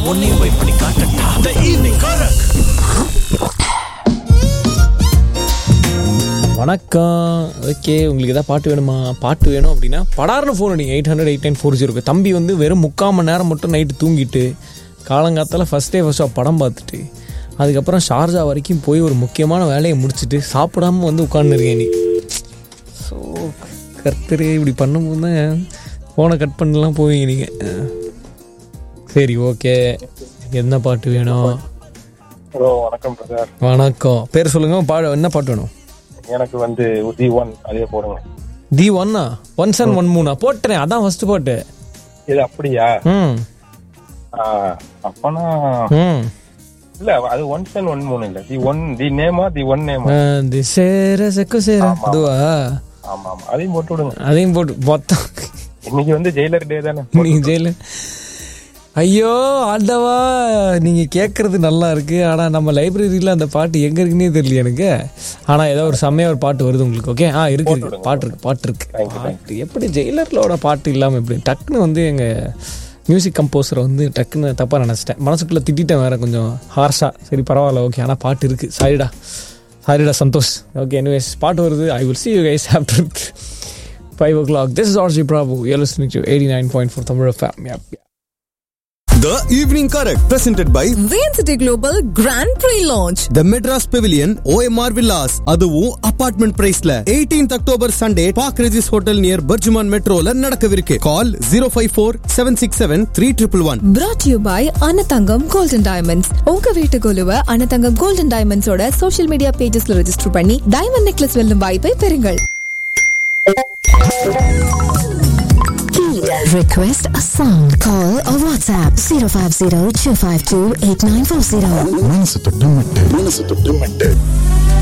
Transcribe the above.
உன்னையும் போய் பண்ணி காட்டட்டா த ஈவினிங் காரக் வணக்கம் ஓகே உங்களுக்கு எதாவது பாட்டு வேணுமா பாட்டு வேணும் அப்படின்னா படார்னு ஃபோன் அடிங்க eight hundred eight nine four ஜீரோக்கு தம்பி வந்து வெறும் முக்கால் மணி நேரம் மட்டும் நைட்டு தூங்கிட்டு காலங்காத்தால ஃபஸ்ட் டே ஃபர்ஸ்ட் படம் பார்த்துட்டு அதுக்கப்புறம் ஷார்ஜா வரைக்கும் போய் ஒரு முக்கியமான வேலையை முடிச்சுட்டு சாப்பிடாம வந்து உட்காந்துருக்கேன் நீ ஸோ கர்த்தரே இப்படி பண்ணும்போது தான் ஃபோனை கட் பண்ணலாம் போவீங்க நீங்கள் சரி ஓகே என்ன பாட்டு வேணும் ப்ரோ வணக்கம் பிரதர் வணக்கம் பேர் சொல்லுங்க பா என்ன பாட்டு வேணும் எனக்கு வந்து தி ஒன் அதே போடுங்க தி ஒன்னா ஒன் சன் ஒன் மூணா போட்டுறேன் அதான் ஃபர்ஸ்ட் பாட்டு இது அப்படியா ம் ஆ, அப்பனா ம் இல்ல அது ஒன் சென் ஒன் மூணு இல்ல the one the நேமா the one நேமா அஹ், தி சேர செக்கு சேர அதுவா ஆமா ஆமா அதையும் போட்டு விடுங்க அதையும் போட்டு மொத்தம் இன்னைக்கு வந்து ஜெயிலர் டே தானே நீங்க ஜெயில ஐயோ ஆண்டவா நீங்க கேட்கறது நல்லா இருக்கு ஆனா நம்ம லைப்ரரியில அந்த பாட்டு எங்க இருக்குன்னே தெரியல எனக்கு ஆனா ஏதோ ஒரு செம்மையா ஒரு பாட்டு வருது உங்களுக்கு ஓகே ஆ இருக்கு இருக்கு பாட்டு இருக்கு பாட்டு இருக்கு Thank you, thank பாட்டு எப்படி ஜெயிலர்லோட பாட்டு இல்லாம எப்படி டக்குன்னு வந்து எங்க மியூசிக் கம்போசரை வந்து டக்குன்னு தப்பா நினைச்சிட்டேன் மனசுக்குள்ள திட்டிட்டேன் வேற கொஞ்சம் ஹார்ஷா சரி பரவாயில்ல ஓகே ஆனா பாட்டு இருக்கு சாரிடா சாரிடா சந்தோஷ் ஓகே எனிவேஸ் பாட்டு வருது I will see you guys after five o'clock this is RJ Prabhu you listening to eighty nine point four Tamil fame The Evening Correct, presented by Vancity Global Grand Pre-Launch. The Madras Pavilion, OMR Villas. அதுவும் apartment பிரைஸ்ல 18th October Sunday park Regis hotel near Burjuman மெட்ரோல நடக்கவிருக்கு call zero five four seven six seven three triple one Brought to you by Anathangam golden diamonds உங்க வீட்டு குழுவ Anathangam golden டைமண்ட்ஸோட social media பேஜஸ்ல register பண்ணி டைமண்ட் நெக்லஸ் வெல்லும் வாய்ப்பை பெறுங்கள் Request a song. Call or WhatsApp 050 252 8940. மனசு தொட்டு மட்டு மனசு தொட்டு மட்டு